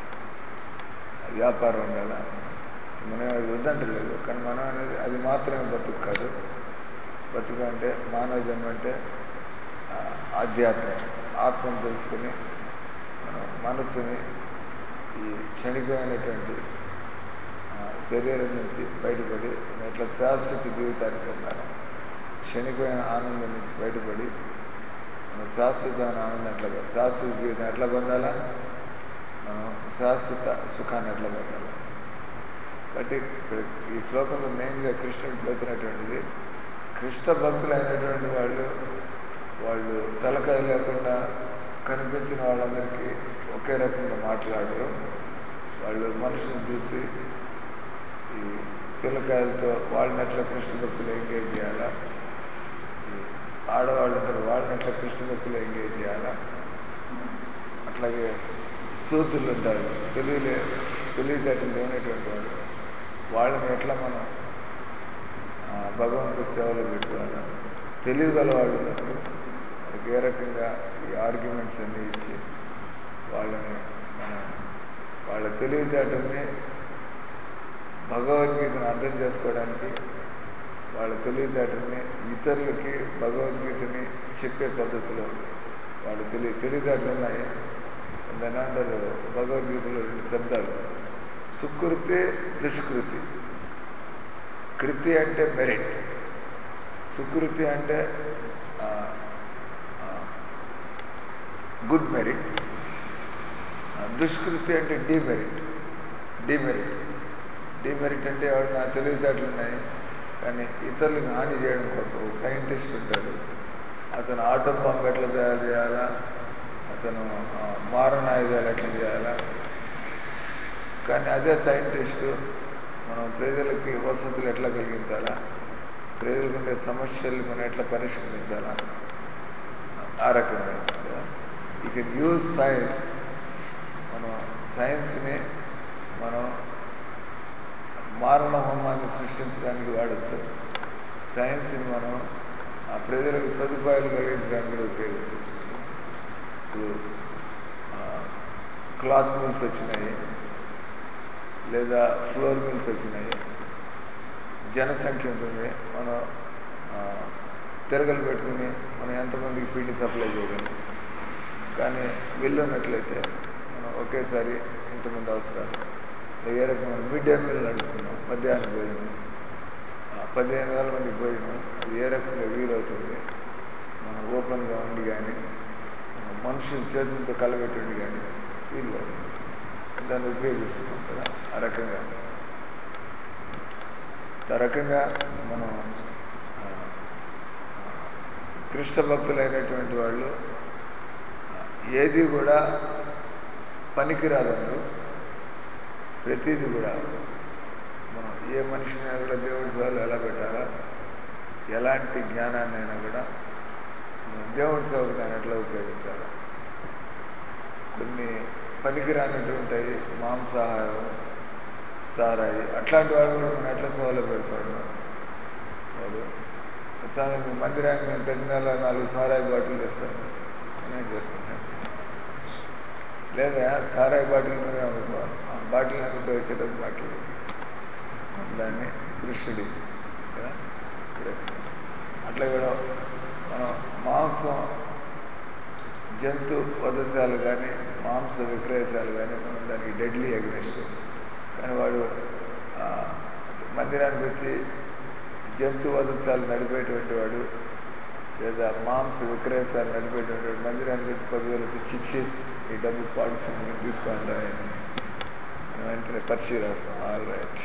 వ్యాపారం ఉండాలా మనం అది వద్దంటలేదు కానీ మనం అనేది అది మాత్రమే బతుకు కాదు బతుకు అంటే మానవ జన్మ అంటే ఆ, ఆధ్యాత్మం ఆత్మను తెలుసుకుని మనం మనస్సుని ఈ క్షణికమైనటువంటి ఆ, శరీరం నుంచి బయటపడి మనం ఎట్లా శాశ్వత జీవితాన్ని పొందాలి క్షణికమైన ఆనందం నుంచి బయటపడి మనం శాశ్వతమైన ఆనందం ఎట్లా పొందాలి శాశ్వత జీవితం ఎట్లా పొందాలా మనం శాశ్వత సుఖాన్ని ఎట్లా పొందాలి కాబట్టి ఇక్కడ ఈ శ్లోకంలో మెయిన్గా కృష్ణుడు పోతున్నటువంటిది కృష్ణ భక్తులు అయినటువంటి వాళ్ళు వాళ్ళు తలకాయ లేకుండా కనిపించిన వాళ్ళందరికీ ఒకే రకంగా మాట్లాడరు వాళ్ళు మనుషులను చూసి ఈ పిల్లకాయలతో వాళ్ళని ఎట్లా కృష్ణ భక్తులు ఎంగేజ్ చేయాలా ఈ ఆడవాళ్ళు ఉంటారు వాళ్ళని ఎట్లా కృష్ణ భక్తులు ఎంగేజ్ చేయాలా అట్లాగే సూతులు ఉంటారు తెలివిలే తెలివితేటలు లేనటువంటి వాళ్ళు వాళ్ళని ఎట్లా మనం ఆ, భగవంతుడి సేవలో పెట్టుకోవాలి తెలివి గల వాళ్ళు ఉన్నప్పుడు వాళ్ళకి ఏ రకంగా ఈ ఆర్గ్యుమెంట్స్ అన్నీ ఇచ్చి వాళ్ళని మనం వాళ్ళ తెలివితేటల్ని భగవద్గీతను అర్థం చేసుకోవడానికి వాళ్ళ తెలివితేటల్ని ఇతరులకి భగవద్గీతని చెప్పే పద్ధతిలో వాళ్ళు తెలివి తెలివితేటలు ఉన్నాయి దాని అంటారు భగవద్గీతలో రెండు శబ్దాలు సుకృతి దుష్కృతి కృతి అంటే మెరిట్ సుకృతి అంటే గుడ్ మెరిట్ దుష్కృతి అంటే డిమెరిట్ డిమెరిట్ డిమెరిట్ అంటే ఎవరు నా తెలివితేటలు ఉన్నాయి కానీ ఇతరులకు హాని చేయడం కోసం ఒక సైంటిస్ట్ ఉంటాడు అతను ఆటం బాంబు ఎట్లా తయారు చేయాలా అతను ఆ, మారణాయుధాలు ఎట్లా చేయాలా కానీ అదే సైంటిస్టు మనం ప్రజలకి వసతులు ఎట్లా కలిగించాలా ప్రజలకు ఉండే సమస్యలు మనం ఎట్లా పరిష్కరించాలా ఆ రకంగా యూ కెన్ యూజ్ సైన్స్ మనం సైన్స్ని మనం మారణ హోమాన్ని సృష్టించడానికి వాడచ్చు సైన్స్ని మనం ఆ ప్రజలకు సదుపాయాలు కలిగించడానికి కూడా ఉపయోగించవచ్చు ఇప్పుడు క్లాత్ మిల్స్ వచ్చినాయి లేదా ఫ్లోర్ మిల్స్ వచ్చినాయి జనసంఖ్య ఉంటుంది మనం ఆ, తిరగలు పెట్టుకుని మనం ఎంతమందికి పిండి సప్లై చేయగలం కానీ వెళ్ళున్నట్లయితే మనం ఒకేసారి ఇంతమంది అవసరాలు ఏ రకమైన మిడ్ డే మీల్ నడుపుతున్నాం మధ్యాహ్న భోజనం ఆ, పదిహేను వేల మందికి భోజనం అది ఏ రకంగా వీలవుతుంది మనం ఓపెన్గా ఉండి కానీ మనం మనుషులు చేతులతో కలబెట్టి కానీ వీళ్ళు దాన్ని ఉపయోగిస్తున్నాం కదా ఆ రకంగా ఆ రకంగా మనం ఆ, ఆ, కృష్ణ భక్తులైనటువంటి వాళ్ళు ఆ, ఏది కూడా పనికిరాదన్నారు ప్రతిదీ కూడా మనం ఏ మనిషిని కూడా దేవుడి సేవలు ఎలా పెట్టాలా ఎలాంటి జ్ఞానాన్ని అయినా కూడా మనం దేవుడి సేవకు దాన్ని ఎట్లా ఉపయోగించాలి కొన్ని పనికిరానటువంటాయి మాంసాహారం సారాయి అట్లాంటి వాడు కూడా మనం ఎట్లా సేవలో పెడతాడు వాడు ప్రస్తుతానికి మందిరానికి నేను ప్రతి నెల నాలుగు సారాయి బాటిల్ తెస్తాను నేను చేసుకుంటాను లేదా సారాయి బాటిల్ నువ్వే అమ్ముకో ఆ బాటిల్ అమ్మితే వచ్చేటప్పుడు బాటిల్ దాన్ని కృష్ణుడి కదా ఇప్పుడే. అట్లా కూడా మనం మాంసం జంతు వధశాలు కానీ మాంస విక్రయశాలు కానీ మనం దానికి డెడ్లీ అగ్నిస్ట్ కానీ వాడు ఆ, మందిరానికి వచ్చి జంతు వధశాలు నడిపేటువంటి వాడు లేదా మాంస విక్రయశాలు నడిపేటువంటి వాడు మందిరానికి వచ్చి పదివేలు వచ్చి చిచ్చి ఈ డబ్బు పాడుతుంది నేను తీసుకుంటాను మనం వెంటనే పరిచయ రాస్తాం ఆల్ రైట్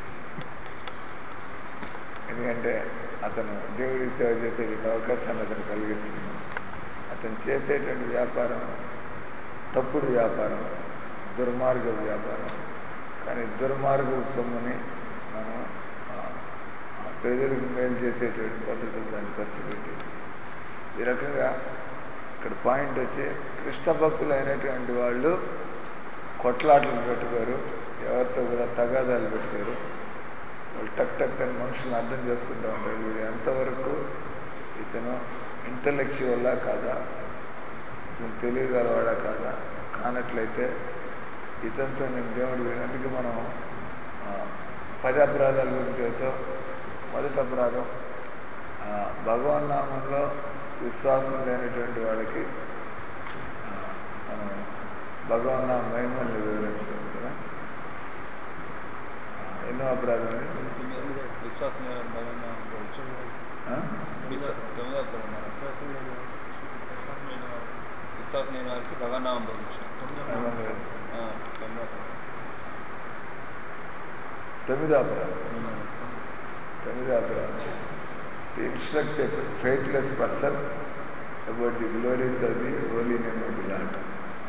ఎందుకంటే అతను దేవుడికి సేవ చేసేటువంటి అవకాశాన్ని అతను కలిగిస్తున్నాడు అతను చేసేటువంటి వ్యాపారం తప్పుడు వ్యాపారం దుర్మార్గ వ్యాపారం కానీ దుర్మార్గ సొమ్ముని మనం ఆ, ఆ ప్రజలకు మేలు చేసేటువంటి పద్ధతులు దాన్ని ఖర్చు పెట్టి ఈ రకంగా ఇక్కడ పాయింట్ వచ్చి కృష్ణ భక్తులు అయినటువంటి వాళ్ళు కొట్లాటలు పెట్టుకోరు ఎవరితో కూడా తగాదాలు పెట్టుకోరు వాళ్ళు టక్ టక్ అని మనుషులను అర్థం చేసుకుంటూ ఉంటారు వీడు ఎంతవరకు ఇతను ఇంటలెక్చువల్లా కాదా ఇతను తెలియగలవాడా కాదా కానట్లయితే ఇతనితో నేను దేవుడి అందుకే మనం ఆ, పది అపరాధాల గురించి అయితే మొదటి అపరాధం ఆ, భగవన్నామంలో విశ్వాసం లేనటువంటి వాళ్ళకి ఆ, మనం భగవన్నామ మహిమల్ని వివరించడం కదా ఆ, ఎన్నో అపరాధం అది విశ్వాసం లేని భగవంతుని అనుకోవచ్చు. ఆ? విశ్వ- తొమ్మిదో పదం మన విశ్వాసం లేని వారికి భగవన్నామం భవించు మహిమల్ని వివరించడం. తొమ్మిదో పదం తొమ్మిదో అపరాధం తొమ్మిదో అపరాధం the instruct faithless person about the glories of the holy name of the Lord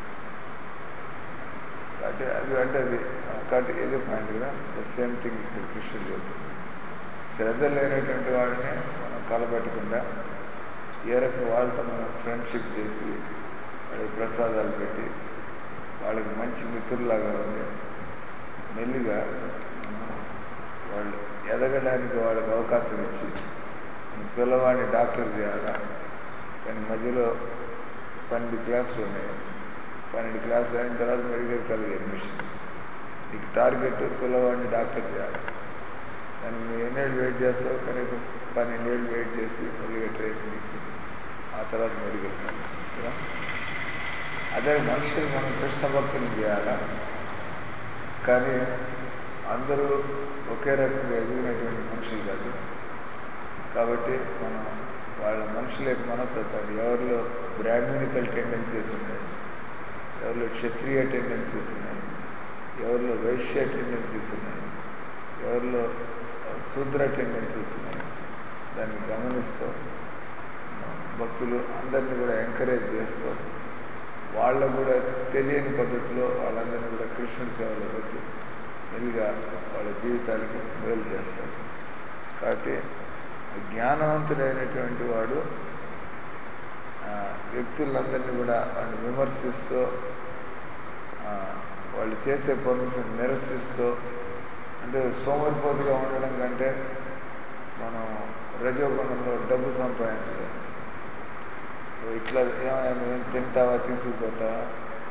కాబట్టి అది అంటే అది ఆ, కాబట్టి ఏదో పాయింట్ కదా ద సేమ్ థింగ్ ఇక్కడ కృష్ణుడు చెప్తుంది శ్రద్ధ లేనటువంటి వాడిని మనం కలబెట్టకుండా ఏ రకంగా వాళ్ళతో మనం ఫ్రెండ్షిప్ చేసి వాళ్ళకి ప్రసాదాలు పెట్టి వాళ్ళకి మంచి మిత్రుల్లాగా ఉండి మెల్లిగా మనం వాళ్ళు ఎదగడానికి వాళ్ళకి అవకాశం ఇచ్చి మన పిల్లవాడిని డాక్టర్ చేయాలా కానీ మధ్యలో పన్నెండు క్లాసులు ఉన్నాయి పన్నెండు క్లాసులు అయిన తర్వాత మెడికల్ కాలేజ్ అడ్మిషన్ నీకు టార్గెట్ పిల్లవాడిని డాక్టర్ చేయాలి దానికి నువ్వు ఎన్నేళ్ళు వెయిట్ చేస్తావు కనీసం పన్నెండేళ్ళు వెయిట్ చేసి మెల్లిగా ట్రైనింగ్ ఇచ్చి ఆ తర్వాత మెడికల్ కాలేజ్ కదా అదే మనుషులు మనం కృష్ణ భక్తులు చేయాలా కానీ అందరూ ఒకే రకంగా ఎదిగినటువంటి మనుషులు కాదు కాబట్టి మనం వాళ్ళ మనుషుల యొక్క మనస్తత్వాలు ఎవరిలో బ్రాహ్మణికల్ టెండెన్సీస్ ఉన్నాయి ఎవరిలో క్షత్రియ టెండెన్సీస్ ఉన్నాయి ఎవరిలో వైశ్య టెండెన్సీస్ ఉన్నాయి ఎవరిలో శూద్ర టెండెన్సీస్ ఉన్నాయి దాన్ని గమనిస్తూ భక్తులు అందరినీ కూడా ఎంకరేజ్ చేస్తూ వాళ్ళకు కూడా తెలియని పద్ధతిలో వాళ్ళందరినీ కూడా కృష్ణుడి సేవలో పెట్టి మెల్లిగా వాళ్ళ జీవితాలకి మేలు చేస్తారు కాబట్టి జ్ఞానవంతుడైనటువంటి వాడు ఆ, వ్యక్తులందరినీ కూడా వాళ్ళు విమర్శిస్తూ ఆ, వాళ్ళు చేసే పనులు నిరసిస్తూ అంటే సోమరిపోతుగా ఉండడం కంటే మనం రజోగుణంలో డబ్బు సంపాదించడం నువ్వు ఇట్లా ఏమైనా ఏం తింటావా తీసుకుపోతావా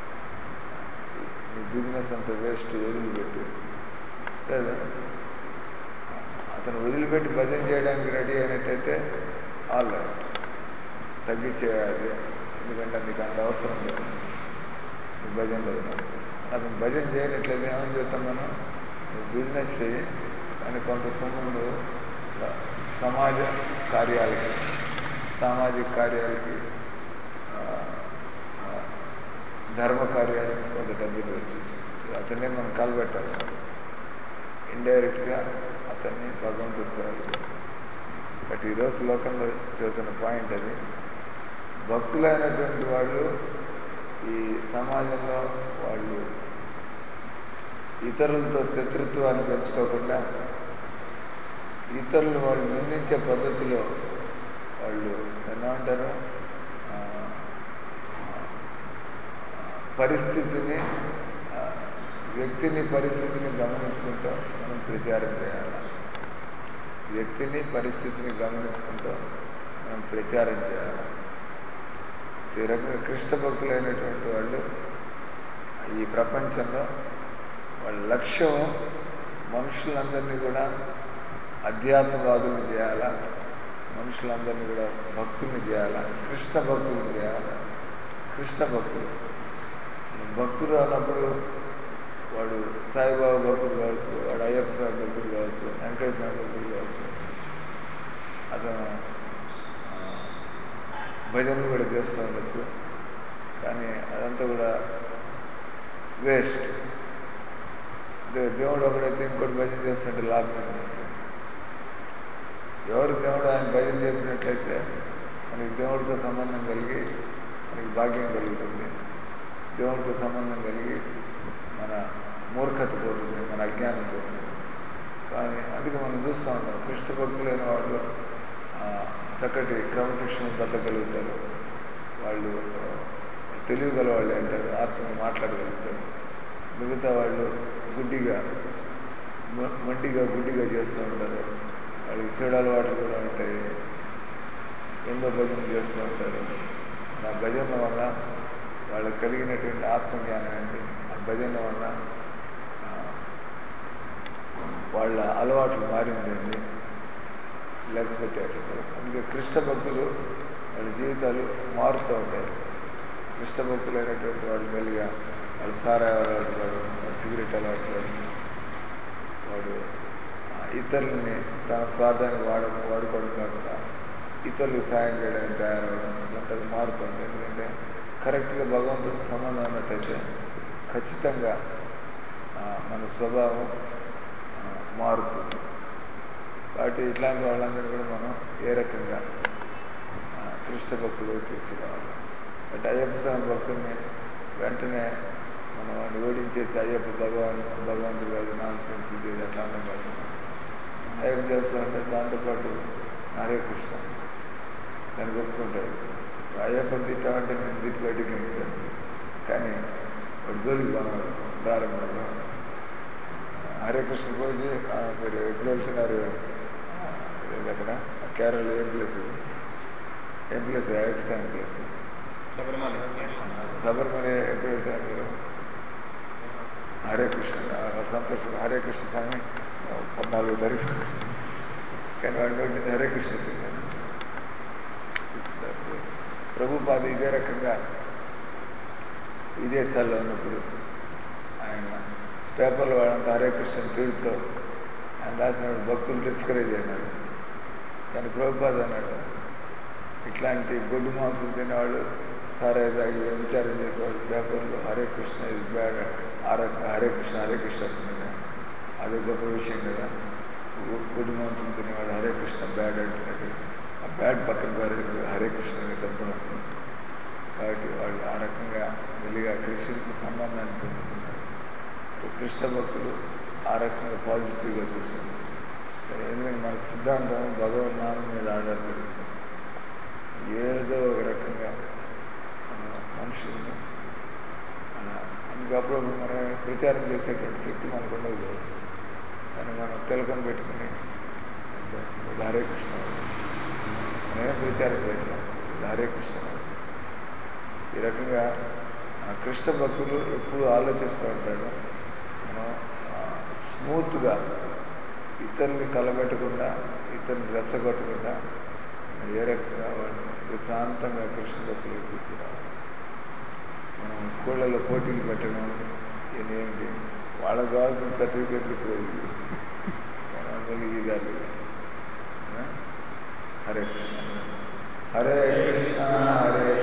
నీ బిజినెస్ అంతా వేస్ట్ వదిలిపెట్టు లేదా అతను వదిలిపెట్టి భజన చేయడానికి రెడీ అయినట్టయితే ఆల్ రైట్ తగ్గించేయాలి ఎందుకంటే నీకు అంత అవసరం లేదు నీ భజనలో ఉన్నాడు అతను భజన చేయనట్లయితే ఏమని చెప్తాం మనం నువ్వు బిజినెస్ చేయి కానీ కొంత సొమ్ము నువ్వు సమాజ కార్యాలకి సామాజిక కార్యాలకి ఆ, ఆ, ధర్మ కార్యాలకి కొంత డబ్బులు వెచ్చించు అతన్నే మనం కలబెట్టాలి ఇండైరెక్ట్గా అతన్ని భగవంతుడి సేవలు బట్ ఈరోజు లోకంలో చదువుతున్న పాయింట్ అది భక్తులైనటువంటి వాళ్ళు ఈ సమాజంలో వాళ్ళు ఇతరులతో శత్రుత్వాన్ని పెంచుకోకుండా ఇతరులు వాళ్ళు నిందించే పద్ధతిలో వాళ్ళు ఏమంటారు ఆ, పరిస్థితిని ఆ, వ్యక్తిని పరిస్థితిని గమనించుకుంటూ మనం ప్రచారం చేయాలి వ్యక్తిని పరిస్థితిని గమనించుకుంటూ మనం ప్రచారం చేయాలి ఈ రకంగా కృష్ణ భక్తులైనటువంటి వాళ్ళు ఈ ప్రపంచంలో వాళ్ళ లక్ష్యం మనుషులందరినీ కూడా అధ్యాత్మవాదులను చేయాలా మనుషులందరినీ కూడా భక్తుల్ని చేయాలా కృష్ణ భక్తులను చేయాలా కృష్ణ భక్తులు భక్తులు అన్నప్పుడు వాడు సాయిబాబా భక్తులు కావచ్చు వాడు అయ్యప్ప స్వామి భక్తులు కావచ్చు వెంకయ్య స్వామి భక్తులు కావచ్చు అతను ఆ, భజనలు కూడా చేస్తూ ఉండొచ్చు కానీ అదంతా కూడా వేస్ట్ అంటే దేవుడు ఒకడైతే ఇంకోటి భజన చేస్తుంటే లాభం ఏంటంటే ఎవరు దేవుడు ఆయన భజన చేసినట్లయితే మనకి దేవుడితో సంబంధం కలిగి మనకి భాగ్యం కలుగుతుంది దేవుడితో సంబంధం కలిగి మన మూర్ఖత పోతుంది మన అజ్ఞానం పోతుంది కానీ అందుకే మనం చూస్తూ ఉంటాం కృష్ణ భక్తులైన వాళ్ళు ఆ, చక్కటి క్రమశిక్షణ బతకగలుగుతారు వాళ్ళు తెలివి గల వాళ్ళు అంటారు ఆత్మను మాట్లాడగలుగుతారు మిగతా వాళ్ళు గుడ్డిగా మొ- మొండిగా గుడ్డిగా చేస్తూ ఉంటారు వాళ్ళకి చెడు అలవాట్లు కూడా ఉంటాయి ఎన్నో భజనలు చేస్తూ ఉంటారు ఆ భజనల వల్ల వాళ్ళకి కలిగినటువంటి ఆత్మజ్ఞానం ఏంటి ఆ భజనల వల్ల ఆ, వాళ్ళ అలవాట్లు మారిందండి లేకపోతే అట్లా కాదు. అందుకే కృష్ణ భక్తులు వాళ్ళ జీవితాలు మారుతూ ఉంటాయి కృష్ణ భక్తులు అయినటువంటి వాళ్ళు మెల్లిగా వాళ్ళు సారా అలవాటు పడు వాళ్ళు సిగరెట్ అలవాటు పడు వాడు ఆ, ఇతరులని తన స్వార్థానికి వాడ వాడుకోవడం కాకుండా ఇతరులకు సాయం చేయడానికి తయారవడం ఇదంతా మారుతుంది ఎందుకంటే కరెక్ట్గా భగవంతుడితో సంబంధం ఉన్నట్టయితే ఖచ్చితంగా ఆ, మన స్వభావం ఆ, మారుతుంది కాబట్టి ఇట్లాంటి వాళ్ళందరూ కూడా మనం ఏ రకంగా ఆ, కృష్ణ భక్తులు తీసుకురావాలి బట్ అయ్యప్ప స్వామి భక్తుల్ని వెంటనే మనం వాడిని ఓడించేసి అయ్యప్ప భగవాన్ భగవంతుడు కాదు నాన్ సెన్స్ ఇది ఇది అట్లా అన్నం కాదు ఏం చేస్తూ ఉంటే దాంతోపాటు హరే కృష్ణ దాన్ని ఒప్పుకుంటాడు అయ్యప్ప తిట్టామంటే నేను తిట్టి బయటికి గెంపుతాను కానీ వాడు జోలికి పోనాడు ప్రారంభంలో హరే కృష్ణ పోయి "ఆ, మీరు ఎప్పుడు వెళ్తున్నారు ఆ, ఇది అక్కడ ఆ కేరళ ఏం ప్లేస్ ఇది ఏం ప్లేస్ అయ్యప్ప స్వామి ప్లేస్ శబరిమల శబరిమల ఎప్పుడు వెళ్తారు మీరు హరే కృష్ణ ఆ, సంతోషం హరే కృష్ణ స్వామి పద్నాలుగు తారీఖు కానీ వాడిని ఉంటుంది హరే కృష్ణ చెప్పాను ప్రభుపాద ఇదే రకంగా విదేశాల్లో ఉన్నప్పుడు ఆయన పేపర్లో వాడంతా హరే కృష్ణ పేరుతో ఆయన రాసిన భక్తులు డిస్కరేజ్ అయినారు కానీ ప్రభుపాద అన్నాడు ఇట్లాంటి గొడ్డు మాంసం తినేవాళ్ళు సరే తాగి విచారం చేసేవాళ్ళు పేపర్లో హరే కృష్ణ ఇస్ బ్యాడ్ ఆ రకంగా హరే కృష్ణ హరే కృష్ణ అంటున్నాడు అది గొప్ప విషయం కదా గొ- గొడ్డు మాంసం తినేవాడు హరే కృష్ణ బ్యాడ్ అంటున్నాడు ఆ బ్యాడ్ పక్కన బ్యాడ్ హరే కృష్ణ అనే శబ్దం వస్తుంది కాబట్టి వాళ్ళు ఆ రకంగా మెల్లిగా కృష్ణుడికి సంబంధాన్ని పొందుతున్నారు సో కృష్ణ భక్తులు ఆ రకంగా పాజిటివ్గా చూస్తున్నారు సరే, ఎందుకంటే మన సిద్ధాంతం భగవద్నామం మీద ఆధారపడి ఉంది. ఏదో ఒక రకంగా మన మనుషుల్ని ఆ, అందుకే అప్పుడప్పుడు మనం ప్రచారం చేసేటువంటి శక్తి మనకు ఉండకపోవచ్చు కానీ మనం తిలకం పెట్టుకుని అంటే వీళ్ళు హరే కృష్ణ మనమే ప్రచారం చేయట్లా వీళ్ళు హరే కృష్ణ ఈ రకంగా ఆ, కృష్ణ భక్తులు ఎప్పుడు ఆలోచిస్తూ ఉంటాడు మనం ఆ, స్మూత్గా ఇతరుల్ని కలబెట్టకుండా ఇతరుని రెచ్చగొట్టకుండా మరి ఏ రకంగా వాళ్ళు ప్రశాంతంగా కృష్ణ భక్తులు తీసుకురావాలి మనం స్కూళ్ళలో పోటీలు పెట్టడం ఇదేంటి వాళ్ళకి కావాల్సిన సర్టిఫికేట్లు ఇప్పుడు ఇది. కానీ అందరికీ ఈ దారి ఆ? హరే కృష్ణ హరే కృష్ణ హరే